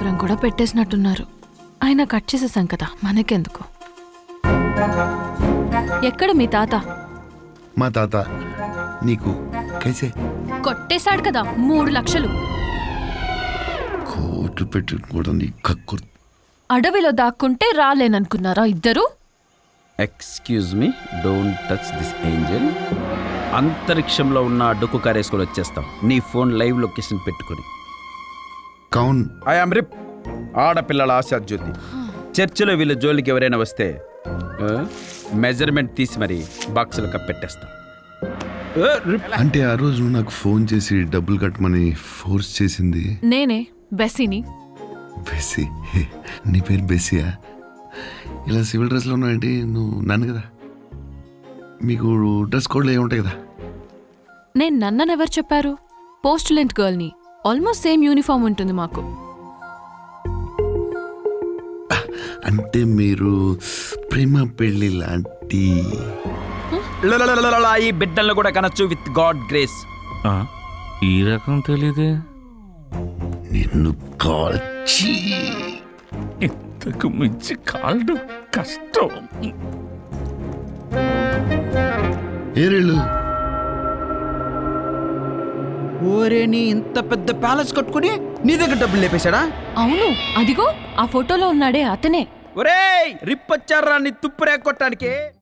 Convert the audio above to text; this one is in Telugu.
కాపురం కూడా పెట్టేసినట్టున్నారు ఆయన కట్ చేసేసాం కదా మనకెందుకు ఎక్కడ మీ తాత మా తాత నీకు కైసే కొట్టేశాడు కదా మూడు లక్షలు కోట్లు పెట్టి కూడా నీ కక్కు అడవిలో దాక్కుంటే రాలేననుకున్నారా ఇద్దరు excuse me don't touch this angel అంతరిక్షంలో ఉన్న డొక్కు కారేసుకొని వచ్చేస్తాం నీ ఫోన్ లైవ్ లొకేషన్ పెట్టుకొని కౌన్ ఐఆమ్ రిప్ ఆడపిల్లల ఆశాజ్యోతి చర్చిలో వీళ్ళ జోలికి ఎవరైనా వస్తే మెజర్మెంట్ తీసి మరి బాక్సులు కప్పెట్టేస్తాం ఆ, రిప్. అంటే ఆ రోజు నువ్వు నాకు ఫోన్ చేసి డబ్బులు కట్టమని ఫోర్స్ చేసింది నేనే బెస్సీని బెస్సీ హే, నీ పేరు బెస్సీయా ఇలా సివిల్ డ్రెస్లో ఉన్నావంటే నువ్వు నన్ను కదా మీకు డ్రెస్ కోడ్లు ఏముంటాయి కదా నేను నన్ననెవరు చెప్పారు పోస్టులెంట్ గర్ల్ని ఆల్మోస్ట్ సేమ్ యూనిఫామ్ ఉంటుంది మాకు అంటే మీరు ప్రేమ పెళ్ళి లాంటి లలలలలల, ఈ బిడ్డలను కూడా కనొచ్చు విత్ గాడ్ గ్రేస్ ఆ, ఈ రకం తెలీదే నిన్ను కాల్చి ఇంతకు మించి కాళ్ళు కష్టం ఏరేళ్ళు ఓరే నీ ఇంత పెద్ద ప్యాలెస్ కట్టుకుని నీ దగ్గర డబ్బులు లేపేశాడా అవును అదిగో ఆ ఫోటోలో ఉన్నాడే అతనే ఒరేయ్ రిప్పొచ్చారా నీ తుప్పు రేగొట్టడానికి